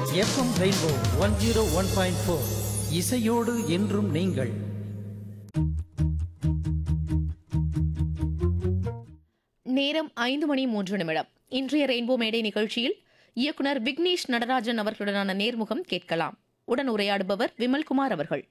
FM Rainbow one zero one point four இசையோடு என்றும் நீங்கள் நேரம் ஐந்து மணி மூன்று நிமிடம் இன்றைய ரெயின்போ மேடை நிகழ்ச்சியில் இயக்குனர் விக்னேஷ் நடராஜன் அவர்களுடனான நேர்முகம் கேட்கலாம் உடன் உரையாடுபவர் விமல்குமார் அவர்கள்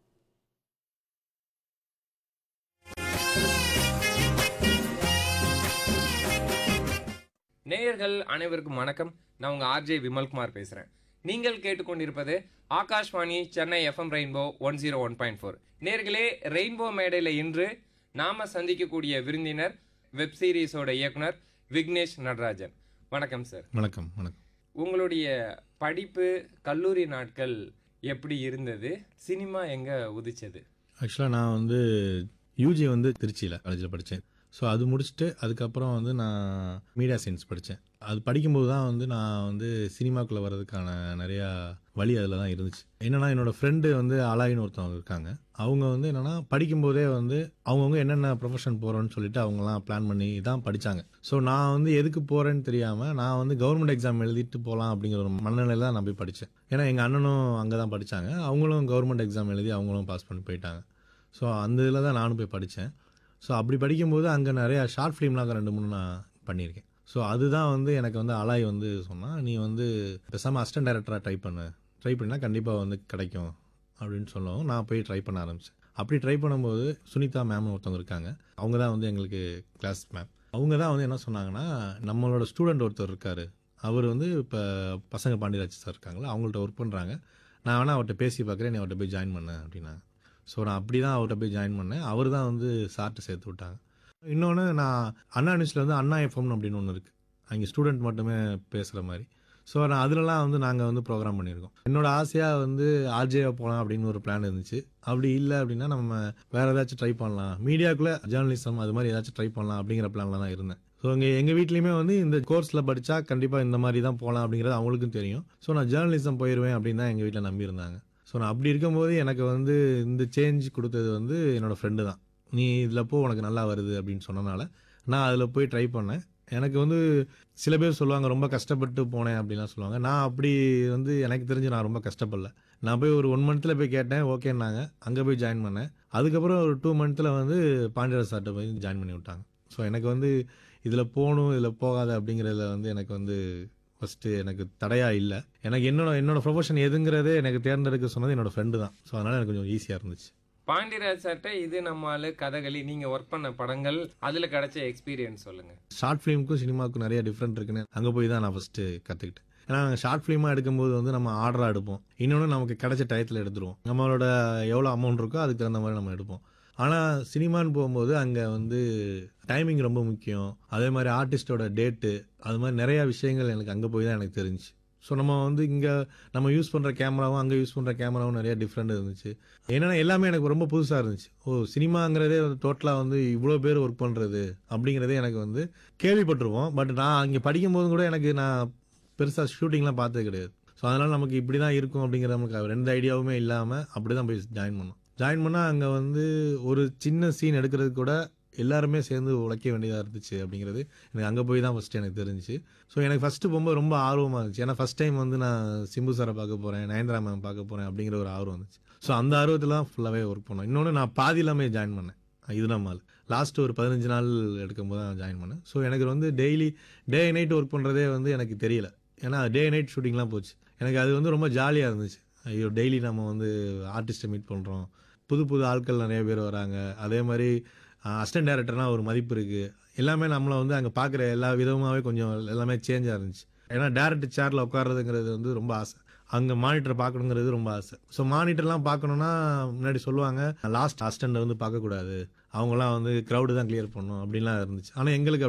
நேயர்கள் அனைவருக்கும் வணக்கம் நான் உங்கள் ஆர்ஜே விமல்குமார் பேசுகிறேன் நீங்கள் கேட்டுக்கொண்டிருப்பது Akashvani Chennai FM Rainbow one zero one point four நேர்களே ரெயின்போ மேடையில் இன்று நாம சந்திக்கக்கூடிய விருந்தினர் வெப் சீரிஸோட இயக்குனர் விக்னேஷ் நடராஜன் வணக்கம் சார் வணக்கம் வணக்கம் உங்களுடைய படிப்பு கல்லூரி நாட்கள் எப்படி இருந்தது சினிமா எங்கே உதிச்சது ஆக்சுவலாக நான் வந்து யூஜி வந்து திருச்சியில் காலேஜில் படித்தேன் ஸோ அது முடிச்சுட்டு அதுக்கப்புறம் வந்து நான் மீடியா சயின்ஸ் படித்தேன் அது படிக்கும்போது தான் வந்து நான் வந்து சினிமாக்குள்ளே வர்றதுக்கான நிறையா வழி அதில் தான் இருந்துச்சு என்னென்னா என்னோடய ஃப்ரெண்டு வந்து அலாயின்னு ஒருத்தவங்க இருக்காங்க அவங்க வந்து என்னென்னா படிக்கும்போதே வந்து அவங்கவுங்க என்னென்ன ப்ரொஃபஷன் போகிறோன்னு சொல்லிட்டு அவங்கலாம் பிளான் பண்ணி தான் படித்தாங்க ஸோ நான் வந்து எதுக்கு போகிறேன்னு தெரியாமல் நான் வந்து கவர்மெண்ட் எக்ஸாம் எழுதிட்டு போகலாம் அப்படிங்கிற ஒரு மனநிலையில் தான் நான் போய் படித்தேன் ஏன்னா எங்கள் அண்ணனும் அங்கே தான் படித்தாங்க அவங்களும் கவர்மெண்ட் எக்ஸாம் எழுதி அவங்களும் பாஸ் பண்ணி போயிட்டாங்க ஸோ அந்த இதில் தான் நானும் போய் படித்தேன் ஸோ அப்படி படிக்கும்போது அங்கே நிறையா ஷார்ட் ஃபிலிம்லாம் ரெண்டு மூணு நான் பண்ணியிருக்கேன் ஸோ அதுதான் வந்து எனக்கு வந்து அலாய் வந்து சொன்னால் நீ வந்து பேசாமல் அசிஸ்டன்ட் டைரக்டராக ட்ரை பண்ணு ட்ரை பண்ணால் கண்டிப்பாக வந்து கிடைக்கும் அப்படின்னு சொல்லவும் நான் போய் ட்ரை பண்ண ஆரம்பித்தேன் அப்படி ட்ரை பண்ணும்போது சுனிதா மேம் ஒருத்தவங்க இருக்காங்க அவங்க தான் வந்து எங்களுக்கு கிளாஸ் மேம் அவங்க தான் வந்து என்ன சொன்னாங்கன்னா நம்மளோட ஸ்டூடெண்ட் ஒருத்தர் இருக்கார் அவர் வந்து இப்போ பசங்க பாண்டியராஜ் சார் இருக்காங்களா அவங்கள்ட்ட ஒர்க் பண்ணுறாங்க நான் வேணால் அவர்கிட்ட பேசி பார்க்குறேன் நீ அவர்கிட்ட போய் ஜாயின் பண்ண அப்படின்னாங்க ஸோ நான் அப்படி தான் அவர்கிட்ட போய் ஜாயின் பண்ணேன் அவர் தான் வந்து சார்ட்டு சேர்த்து விட்டாங்க இன்னொன்று நான் அண்ணா நியூஸில் வந்து அண்ணா எஃப்எம் அப்படின்னு ஒன்று இருக்குது அங்கே ஸ்டூடெண்ட் மட்டுமே பேசுகிற மாதிரி ஸோ நான் அதிலலாம் வந்து நாங்கள் வந்து ப்ரோக்ராம் பண்ணியிருக்கோம் என்னோட ஆசையாக வந்து ஆர்ஜேவை போகலாம் அப்படின்னு ஒரு பிளான் இருந்துச்சு அப்படி இல்லை அப்படின்னா நம்ம வேறு ஏதாச்சும் ட்ரை பண்ணலாம் மீடியாக்குள்ளே ஜேர்னலிசம் அது மாதிரி ஏதாச்சும் ட்ரை பண்ணலாம் அப்படிங்கிற பிளானில் தான் இருந்தேன் ஸோ இங்கே எங்கள் வீட்லேயுமே வந்து இந்த கோர்ஸில் படித்தா கண்டிப்பாக இந்த மாதிரி தான் போகலாம் அப்படிங்கிறது அவங்களுக்கும் தெரியும் ஸோ நான் ஜேர்னலிசம் போயிடுவேன் அப்படின்னு தான் எங்கள் வீட்டில் நம்பியிருந்தாங்க ஸோ நான் அப்படி இருக்கும்போது எனக்கு வந்து இந்த சேஞ்ச் கொடுத்தது வந்து என்னோடய ஃப்ரெண்டு தான் நீ இதில் போ உனக்கு நல்லா வருது அப்படின்னு சொன்னனால நான் அதில் போய் ட்ரை பண்ணேன் எனக்கு வந்து சில பேர் சொல்லுவாங்க ரொம்ப கஷ்டப்பட்டு போனேன் அப்படின்லாம் சொல்லுவாங்க நான் அப்படி வந்து எனக்கு தெரிஞ்சு நான் ரொம்ப கஷ்டப்படல நான் போய் ஒரு ஒன் மந்த்தில் போய் கேட்டேன் ஓகேன்னாங்க அங்கே போய் ஜாயின் பண்ணேன் அதுக்கப்புறம் ஒரு டூ மந்த்தில் வந்து பாண்டியராஜ் சார்ட்ட போய் ஜாயின் பண்ணி விட்டாங்க ஸோ எனக்கு வந்து இதில் போகணும் இதில் போகாத அப்படிங்கிறதுல வந்து எனக்கு வந்து ஃபஸ்ட்டு எனக்கு தடையாக இல்லை எனக்கு என்னோட என்னோட ப்ரொஃபஷன் எதுங்கிறதே எனக்கு தேர்ந்தெடுக்க சொன்னது என்னோட ஃப்ரெண்டு தான் ஸோ அதனால் எனக்கு கொஞ்சம் ஈஸியாக இருந்துச்சு பாண்டியராஜ் சார்ட்ட இது நம்ம ஆளு கதகளி நீங்கள் ஒர்க் பண்ண படங்கள் அதில் கிடைச்ச எக்ஸ்பீரியன்ஸ் சொல்லுங்கள் ஷார்ட் ஃபிலிமுக்கும் சினிமாவுக்கும் நிறைய டிஃப்ரெண்ட் இருக்குன்னு அங்கே போய் தான் நான் ஃபஸ்ட்டு கற்றுக்கிட்டேன் ஏன்னா நாங்கள் ஷார்ட் ஃபிலிமாக எடுக்கும்போது வந்து நம்ம ஆர்டராக எடுப்போம் இன்னொன்று நமக்கு கிடைச்ச டயத்தில் எடுத்துருவோம் நம்மளோட எவ்வளோ அமௌண்ட் இருக்கோ அதுக்கு தகுந்த மாதிரி நம்ம எடுப்போம் ஆனால் சினிமான்னு போகும்போது அங்கே வந்து டைமிங் ரொம்ப முக்கியம் அதே மாதிரி ஆர்டிஸ்டோட டேட்டு அது மாதிரி நிறையா விஷயங்கள் எனக்கு அங்கே போய் தான் எனக்கு தெரிஞ்சுச்சு ஸோ நம்ம வந்து இங்கே நம்ம யூஸ் பண்ணுற கேமராவும் அங்கே யூஸ் பண்ணுற கேமராவும் நிறைய டிஃப்ரெண்ட் இருந்துச்சு என்னென்னா எல்லாமே எனக்கு ரொம்ப புதுசாக இருந்துச்சு ஓ சினிமாங்கிறதே வந்து டோட்டலாக வந்து இவ்வளோ பேர் ஒர்க் பண்ணுறது அப்படிங்கிறதே எனக்கு வந்து கேள்விப்பட்டிருவோம் பட் நான் அங்கே படிக்கும்போது கூட எனக்கு நான் பெருசாக ஷூட்டிங்லாம் பார்த்தது கிடையாது ஸோ அதனால் நமக்கு இப்படி தான் இருக்கும் அப்படிங்கிற நமக்கு ரெண்டு ஐடியாவுமே இல்லாமல் அப்படி தான் போய் ஜாயின் பண்ணோம் ஜாயின் பண்ணால் அங்கே வந்து ஒரு சின்ன சீன் எடுக்கிறதுக்கு கூட எல்லாருமே சேர்ந்து உழைக்க வேண்டியதாக இருந்துச்சு அப்படிங்கிறது எனக்கு அங்கே போய் தான் ஃபஸ்ட்டு எனக்கு தெரிஞ்சுச்சு ஸோ எனக்கு ஃபஸ்ட்டு போகும்போது ரொம்ப ஆர்வமாக இருந்துச்சு ஏன்னா ஃபஸ்ட் டைம் வந்து நான் சிம்பு சாரை பார்க்க போகிறேன் நயன்தரா மேம் பார்க்க போகிறேன் அப்படிங்கிற ஒரு ஆர்வம் இருந்துச்சு ஸோ அந்த ஆர்வத்தில் தான் ஃபுல்லாகவே ஒர்க் பண்ணோம் இன்னொன்று நான் பாதி இல்லாமல் ஜாயின் பண்ணேன் இது நம்மால் லாஸ்ட் ஒரு பதினஞ்சு நாள் எடுக்கும்போது தான் ஜாயின் பண்ணேன் ஸோ எனக்கு வந்து டெய்லி டே நைட் ஒர்க் பண்ணுறதே வந்து எனக்கு தெரியல ஏன்னா டே நைட் ஷூட்டிங்லாம் போச்சு எனக்கு அது வந்து ரொம்ப ஜாலியாக இருந்துச்சு ஐயோ டெய்லி நம்ம வந்து ஆர்டிஸ்ட்டை மீட் பண்ணுறோம் புது புது ஆட்கள் நிறைய பேர் வராங்க அதே மாதிரி அசிஸ்டன்ட் டேரக்டர்னால் ஒரு மதிப்பு இருக்குது எல்லாமே நம்மளை வந்து அங்கே பார்க்குற எல்லா விதமாகவே கொஞ்சம் எல்லாமே சேஞ்சாக இருந்துச்சு ஏன்னா டேரக்ட் சேரில் உட்கார்றதுங்கிறது வந்து ரொம்ப ஆசை அங்கே மானிட்டர் பார்க்கணுங்கிறது ரொம்ப ஆசை ஸோ மானிட்டர்லாம் பார்க்கணுன்னா முன்னாடி சொல்லுவாங்க லாஸ்ட் அசிஸ்டண்ட்டை வந்து பார்க்கக்கூடாது அவங்களாம் வந்து க்ரௌடு தான் கிளியர் பண்ணணும் அப்படின்லாம் இருந்துச்சு ஆனால் எங்களுக்கு